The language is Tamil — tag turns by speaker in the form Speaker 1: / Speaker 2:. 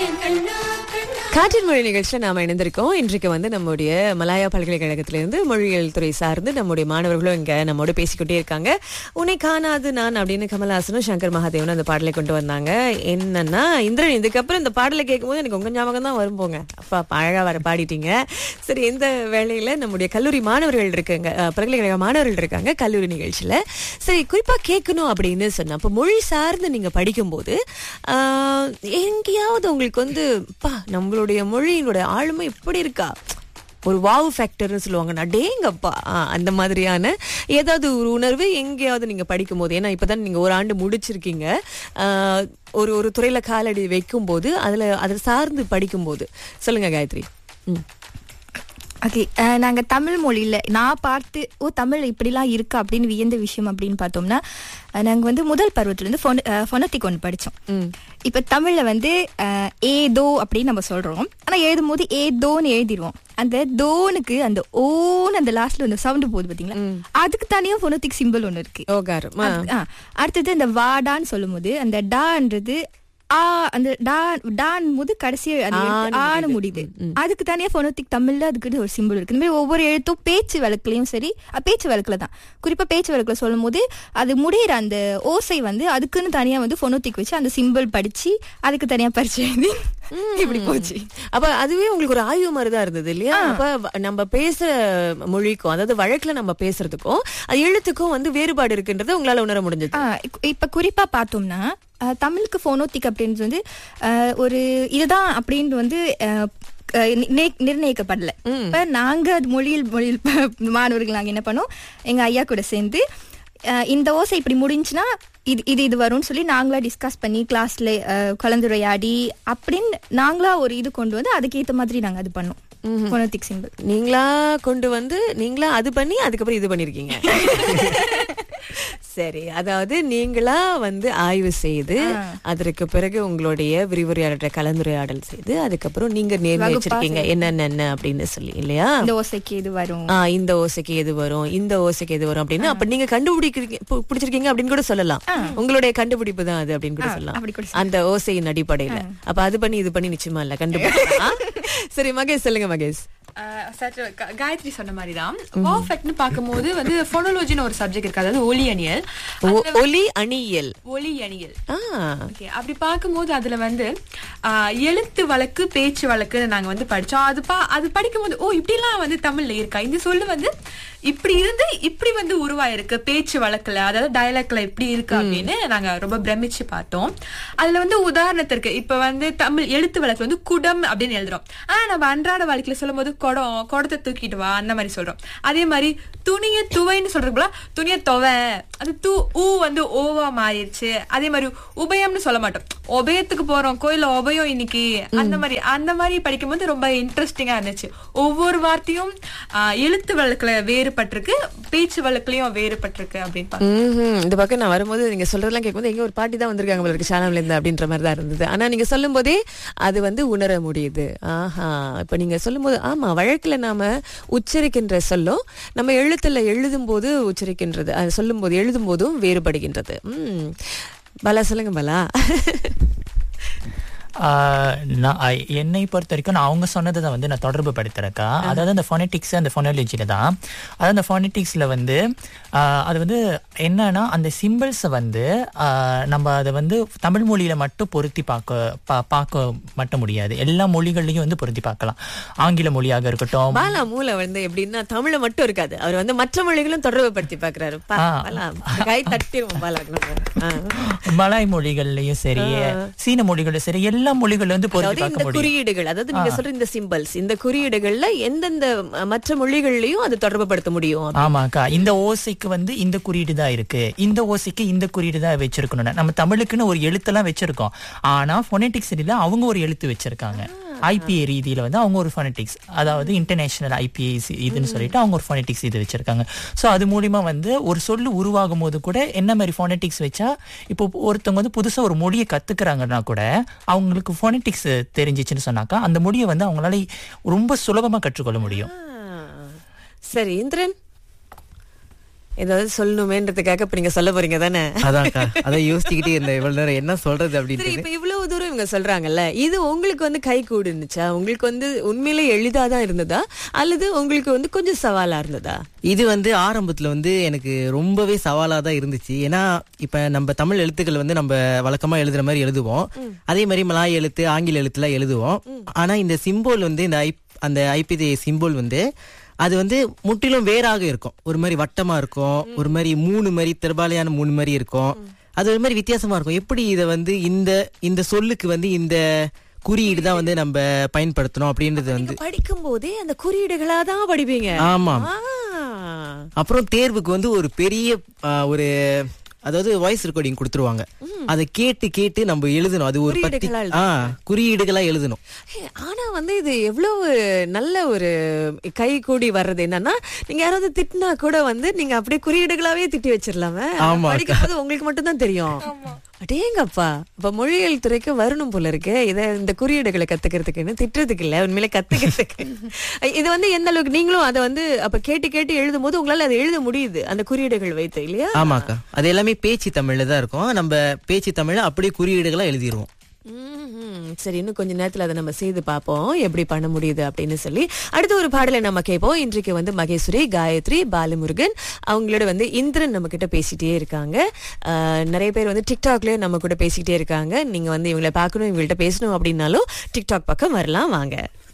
Speaker 1: காற்றின் மொழி நிகழ்ச்சியில் நாம இணைந்திருக்கோம் இன்றைக்கு வந்து நம்முடைய மலாயா பல்கலைக்கழகத்திலிருந்து மொழியியல் துறை சார்ந்து நம்முடைய மாணவர்களும் இங்க நம்மோட பேசிக்கிட்டே இருக்காங்க உன்னை காணாது நான் அப்படின்னு கமல்ஹாசனும் சங்கர் மகாதேவனும் அந்த பாடலை கொண்டு வந்தாங்க என்னன்னா இந்திரன் இதுக்கப்புறம் இந்த பாடலை கேட்கும்போது எனக்கு உங்க ஞாபகம் தான் வரும் போங்க அப்பா அழகா வர பாடிட்டீங்க சரி இந்த வேளையில நம்முடைய கல்லூரி மாணவர்கள் இருக்காங்க அஹ், பல்கலைக்கழக மாணவர்கள் இருக்காங்க கல்லூரி நிகழ்ச்சியில சரி குறிப்பா கேட்கணும் அப்படின்னு சொன்னா அப்ப மொழி சார்ந்து நீங்க படிக்கும்போது ஆஹ், எங்கேயாவது உங்களுக்கு வந்து பா நம்மளுடைய மொழியினுடைய ஆளுமை இப்படி இருக்கா ஒரு வாவ் ஃபேக்டர்னு சொல்லுவாங்க அடேங்கப்பா ஆ, அந்த மாதிரியான ஏதாவது ஒரு உணர்வு எங்கேயாவது நீங்க படிக்கும் போது ஏன்னா இப்பதான் நீங்க ஒரு ஆண்டு முடிச்சிருக்கீங்க ஆ, ஒரு ஒரு துறையில காலடி வைக்கும் போது அதுல அதை சார்ந்து படிக்கும்போது சொல்லுங்க காயத்ரி ம்
Speaker 2: ஓகே நாங்க தமிழ் மொழியில நான் பார்த்து ஓ தமிழ் இப்படிலாம் இருக்கா அப்படின்னு வியந்த விஷயம் அப்படின்னு பார்த்தோம்னா அஹ், நாங்க வந்து முதல் பருவத்துல இருந்து ஃபொனத்திக் ஒன்று படிச்சோம்
Speaker 1: ம்
Speaker 2: இப்ப தமிழ்ல வந்து அஹ், ஏதோ அப்படின்னு நம்ம சொல்றோம் ஆனா எழுதும் போது ஏதோன்னு எழுதிடுவோம் அந்த தோனுக்கு அந்த ஓன்னு அந்த லாஸ்ட்ல அந்த சவுண்ட் போகுது பாத்தீங்களா அதுக்கு தனியா ஃபொனத்திக் சிம்பிள் ஒன்று இருக்கு
Speaker 1: ஓகாரம் ஆ.
Speaker 2: அது- ஆ. அடுத்தது இந்த வாடான்னு சொல்லும்போது அந்த டான்றது ஆ அந்த டா டான் போது கடைசி அது எழுத்து
Speaker 1: ஆன்னு
Speaker 2: ஆன்னு முடியுது அதுக்கு தனியா ஃபோனோத்திக் தமிழ்ல அதுக்கு ஒரு சிம்பிள் இருக்கு இந்த மாதிரி ஒவ்வொரு எழுத்தும் பேச்சு வழக்குலயும் சரி அ, பேச்சு வழக்குல தான் குறிப்பா பேச்சு வழக்குல சொல்லும் போது அது முடியிற அந்த ஓசை வந்து அதுக்குன்னு தனியா வந்து ஃபோனோத்திக் வச்சு அந்த சிம்பிள் படிச்சு அதுக்கு தனியா பரிச்சு எழுதி இப்படி போச்சு
Speaker 1: அப்ப அதுவே உங்களுக்கு ஒரு ஆய்வு மாதிரி தான் இருந்தது இல்லையா அப்ப வ- நம்ம பேசுற மொழிக்கும் அதாவது வழக்குல நம்ம பேசுறதுக்கும் அது எழுத்துக்கும் வந்து வேறுபாடு இருக்குன்றதை உங்களால உணர முடிஞ்சது
Speaker 2: ஆ, இக்- இப்ப குறிப்பா பார்த்தோம்னா அஹ், தமிழுக்கு ஃபோனோத்திக் அப்படின்றது வந்து அஹ், ஒரு இதுதான் அப்படின்னு வந்து அஹ், அஹ், நி- நிர்ணயிக்கப்படல இப்ப நாங்க அது மொழியில் மொழியில் ப- மாணவர்கள் நாங்க என்ன பண்ணோம் எங்க ஐயா கூட சேர்ந்து அஹ், இந்த ஓசை இப்படி முடிஞ்சுன்னா இது இது இது வரும்னு சொல்லி நாங்களா டிஸ்கஸ் பண்ணி கிளாஸ்ல கலந்துரையாடி அப்படின்னு நாங்களா ஒரு இது கொண்டு வந்து அதுக்கேத்த மாதிரி நாங்க அது பண்ணோம் ஃபோனோத்திக் சிம்பிள்
Speaker 1: நீங்களா கொண்டு வந்து நீங்களா அது பண்ணி அதுக்கப்புறம் இது பண்ணிருக்கீங்க சரி அதாவது நீங்களா வந்து ஆய்வு செய்து அதற்கு பிறகு உங்களுடைய விரிவுரையாளர்கிட்ட கலந்துரையாடல் செய்து அதுக்கப்புறம் நீங்க நிர்ணயிச்சிருக்கீங்க என்னென்ன அப்படின்னு சொல்லி இல்லையா
Speaker 2: இந்த ஓசைக்கு இது வரும்
Speaker 1: ஆ இந்த ஓசைக்கு எது வரும் இந்த ஓசைக்கு எது வரும் அப்படின்னு அப்ப நீங்க கண்டுபிடிக்கிறீங்க பு- பிடிச்சிருக்கீங்க அப்படின்னு கூட சொல்லலாம் உங்களுடைய கண்டுபிடிப்பு தான் அது அப்படின்னு கூட சொல்லலாம்
Speaker 2: அப்படி கூட
Speaker 1: அந்த ஓசையின் அடிப்படையில அப்ப அது பண்ணி இது பண்ணி நிச்சயமா இல்ல கண்டுபிடிக்கலாம் சரி மகேஷ் சொல்லுங்க மகேஷ்
Speaker 3: ஆஹ் சற்று க- காயத்ரி சொன்ன மாதிரி தான் பர்ஃபெக்ட்னு பார்க்கும்போது வந்து ஃபோனோலஜின்னு ஒரு சப்ஜெக்ட் இருக்கு அதாவது ஒலி அணியல்
Speaker 1: ஒ- ஒலி அணியியல்
Speaker 3: ஒலி அணியல்
Speaker 1: ஆ
Speaker 3: ஓகே அப்படி பார்க்கும்போது அதுல வந்து ஆஹ், எழுத்து வழக்கு பேச்சு வழக்குன்னு நாங்க வந்து படிச்சோம் அது பா அது படிக்கும்போது ஓ இப்படிலாம் வந்து தமிழ்ல இருக்கா இந்த சொல்லு வந்து இப்படி இருந்து இப்படி வந்து உருவாயிருக்கு பேச்சு வழக்குல அதாவது டயலாக்ல இப்படி இருக்கு அப்படின்னு நாங்க ரொம்ப பிரமிச்சு பார்த்தோம் அதுல வந்து உதாரணத்திற்கு இப்ப வந்து தமிழ் எழுத்து வழக்கு வந்து குடம் அப்படின்னு எழுதுறோம் ஆனா நம்ம அன்றாட வாழ்க்கையில சொல்லும்போது குடம் குடத்தை தூக்கிட்டு வா அந்த மாதிரி சொல்றோம் அதே மாதிரி துணிய துவைன்னு சொல்றதுக்குள்ள துணிய துவை அது தூ ஊ வந்து ஓவா மாறிடுச்சு அதே மாதிரி உபயம்னு சொல்ல மாட்டோம் உபயத்துக்கு போறோம் கோயில்ல உபயம் இன்னைக்கு அந்த மாதிரி அந்த மாதிரி படிக்கும்போது ரொம்ப இன்ட்ரெஸ்டிங்கா இருந்துச்சு ஒவ்வொரு வார்த்தையும் ஆஹ், எழுத்து வழக்குல வேறுபட்டிருக்கு பேச்சு வழக்குலயும் வேறுபட்டிருக்கு அப்படின்னு பார்த்தோம்.
Speaker 1: ம்ஹும். இந்த பக்கம் நான் வரும்போது நீங்க சொல்றதெல்லாம் கேட்கும்போது எங்க ஒரு பாட்டி தான் வந்திருக்காங்க போல இருக்கு சேனல்ல இருந்து அப்படின்ற மாதிரி தான் இருந்தது ஆனா நீங்க சொல்லும் போதே அது வந்து உணர முடியுது ஆஹா இப்ப நீங்க சொல்லும் போது ஆமா வழக்குல நாம உச்சரிக்கின்ற சொல்லும் நம்ம எழுத்துல எழுதும் போது உச்சரிக்கின்றது அது சொல்லும் போது எழுதும் போதும் வேறுபடுகின்றது ம் பலா சொல்லுங்க பலா
Speaker 4: ஆஹ் நான் ஐ- என்னை பொறுத்த வரைக்கும் நான் அவங்க சொன்னதை தான் வந்து நான் தொடர்பு படுத்துறேக்கா அதாவது அந்த ஃபோனட்டிக்ஸ் அந்த ஃபோனாலஜியில தான் அதாவது அந்த ஃபோனட்டிக்ஸ்ல வந்து ஆஹ் அது வந்து என்னன்னா அந்த சிம்பிள்ஸை வந்து ஆஹ் நம்ம அதை வந்து தமிழ் மொழியில மட்டும் பொருத்தி பார்க்க பா- பார்க்க மட்டும் முடியாது எல்லா மொழிகள்லையும் வந்து பொருத்தி பார்க்கலாம் ஆங்கில மொழியாக இருக்கட்டும்
Speaker 1: பாலா மூளை வந்து எப்படின்னா தமிழ மட்டும் இருக்காது அவர் வந்து மற்ற மொழிகளும் தொடர்பு படுத்தி பாக்குறாரு பா-
Speaker 4: ஆ.
Speaker 1: பாலா கை தட்டிடுவோம் பாலா நம்ம. ஆ.
Speaker 4: மலாய் மொழிகள்லயும் சரி சீன மொழிகளும் சரி எல்லா மொழிகள்ல வந்து பொருத்தி
Speaker 1: அதாவது
Speaker 4: பார்க்க
Speaker 1: இந்த
Speaker 4: முடியும்
Speaker 1: குறியீடுகள் அதாவது நீங்க சொல்ற இந்த சிம்பல்ஸ் இந்த குறியீடுகள்ல எந்தெந்த ம- மற்ற மொழிகள்லயும் அது தொடர்பு படுத்த முடியும்
Speaker 4: ஆமாக்கா இந்த ஓசைக்கு வந்து இந்த குறியீடு தான் இருக்கு இந்த ஓசைக்கு இந்த குறியீடு தான் வச்சிருக்கணும் நம்ம தமிழுக்குன்னு ஒரு எழுத்தெல்லாம் வச்சிருக்கோம் ஆனா ஃபொனெட்டிக்ஸ் ரீதியில அவங்க ஒரு எழுத்து வச்சிருக்காங்க ஐபிஏ ரீதியில வந்து அவங்க ஒரு ஃபொனெட்டிக்ஸ் அதாவது இன்டர்நேஷனல் ஐபிஏ இதுன்னு சொல்லிட்டு அவங்க ஒரு ஃபொனெட்டிக்ஸ் இது வச்சிருக்காங்க ஸோ அது மூலியமா வந்து ஒரு சொல்லு உருவாகும் போது கூட என்ன மாதிரி ஃபொனெட்டிக்ஸ் வச்சா இப்போ ஒருத்தவங்க வந்து புதுசா ஒரு மொழியை கத்துக்கிறாங்கன்னா கூட அவங்களுக்கு ஃபொனெட்டிக்ஸ் தெரிஞ்சிச்சுன்னு சொன்னாக்கா அந்த மொழியை வந்து அவங்களால ரொம்ப சுலபமா கற்றுக்கொள்ள முடியும்
Speaker 1: ஆ. சரி இந்திரன் ஏதாவது சொல்லணுமேன்றதுக்காக இப்ப நீங்க சொல்ல போறீங்க தானே
Speaker 5: அதான்க்கா அதை யோசிச்சுக்கிட்டே இருந்தேன் இவ்வளவு நேரம் என்ன சொல்றது
Speaker 1: சரி
Speaker 5: அப்படின்னு
Speaker 1: இப்ப இவ்வளவு தூரம் இவங்க சொல்றாங்கல்ல இது உங்களுக்கு வந்து கை கூடுனுச்சா உங்களுக்கு வந்து உண்மையிலே எளிதா தான் இருந்ததா அல்லது உங்களுக்கு வந்து கொஞ்சம் சவாலா இருந்ததா
Speaker 5: இது வந்து ஆரம்பத்துல வந்து எனக்கு ரொம்பவே சவாலா தான் இருந்துச்சு ஏன்னா இப்ப நம்ம தமிழ் எழுத்துக்கள் வந்து நம்ம வழக்கமா எழுதுற மாதிரி எழுதுவோம் அதே மாதிரி மலாய் எழுத்து ஆங்கில எழுத்துலாம் எழுதுவோம் ஆனா இந்த சிம்போல் வந்து இந்த ஐ அந்த ஐபிதி சிம்போல் வந்து அது வந்து முற்றிலும் வேறாக இருக்கும் ஒரு மாதிரி வட்டமா இருக்கும் ஒரு மாதிரி மூணு மாதிரி திரபாலையான மூணு மாதிரி இருக்கும் அது ஒரு மாதிரி வித்தியாசமா இருக்கும் எப்படி இதை வந்து இந்த இந்த சொல்லுக்கு வந்து இந்த குறியீடு தான் வந்து நம்ம பயன்படுத்தணும் அப்படின்றது வந்து
Speaker 1: படிக்கும் போதே அந்த குறியீடுகளா தான் படிப்பீங்க
Speaker 5: ஆமாம்
Speaker 1: ஆ.
Speaker 5: அப்புறம் தேர்வுக்கு வந்து ஒரு பெரிய ஆ, ஒரு அதாவது வாய்ஸ் ரெக்கார்டிங் கொடுத்துருவாங்க அதை கேட்டு கேட்டு நம்ம எழுதணும் அது ஒரு பத்தி
Speaker 1: குறியீடுகளா
Speaker 5: ஆ குறியீடுகளா எழுதணும்
Speaker 1: ஹே, ஆனா வந்து இது எவ்வளவு நல்ல ஒரு கை கூடி வர்றது என்னன்னா நீங்க யாராவது திட்டினா கூட வந்து நீங்க அப்படியே குறியீடுகளாவே திட்டி வச்சிடலாமே
Speaker 5: ஆமா,
Speaker 1: படிக்கும்போது உங்களுக்கு மட்டும் தான் தெரியும் அடேங்கப்பா இப்ப மொழியியல் துறைக்கு வரணும் போல இருக்கு இத இந்த குறியீடுகளை கத்துக்கிறதுக்குன்னு திட்டுறதுக்கு இல்ல உண்மையில கத்துக்கிறதுக்கு இது வந்து எந்த அளவுக்கு நீங்களும் அதை வந்து அப்ப கேட்டு கேட்டு எழுதும் போது உங்களால அதை எழுத முடியுது அந்த குறியீடுகள் வைத்து இல்லையா
Speaker 5: ஆமாக்கா அது எல்லாமே பேச்சு தமிழ்ல தான் இருக்கும் நம்ம பேச்சு தமிழ்ல அப்படியே குறியீடுகளா எழுதிருவோம்
Speaker 1: ம்ஹும். சரி இன்னும் கொஞ்ச நேரத்துல அதை நம்ம செய்து பார்ப்போம் எப்படி பண்ண முடியுது அப்படின்னு சொல்லி அடுத்த ஒரு பாடலை நம்ம கேட்போம் இன்றைக்கு வந்து மகேஸ்வரி காயத்ரி பாலமுருகன் அவங்களோட வந்து இந்திரன் நம்ம கிட்ட பேசிட்டே இருக்காங்க ஆஹ், நிறைய பேர் வந்து டிக்டாக்லயே நம்ம கூட பேசிக்கிட்டே இருக்காங்க நீங்க வந்து இவங்களை பார்க்கணும் இவங்கள்ட்ட பேசணும் அப்படின்னாலும் டிக்டாக் பக்கம் வரலாம் வாங்க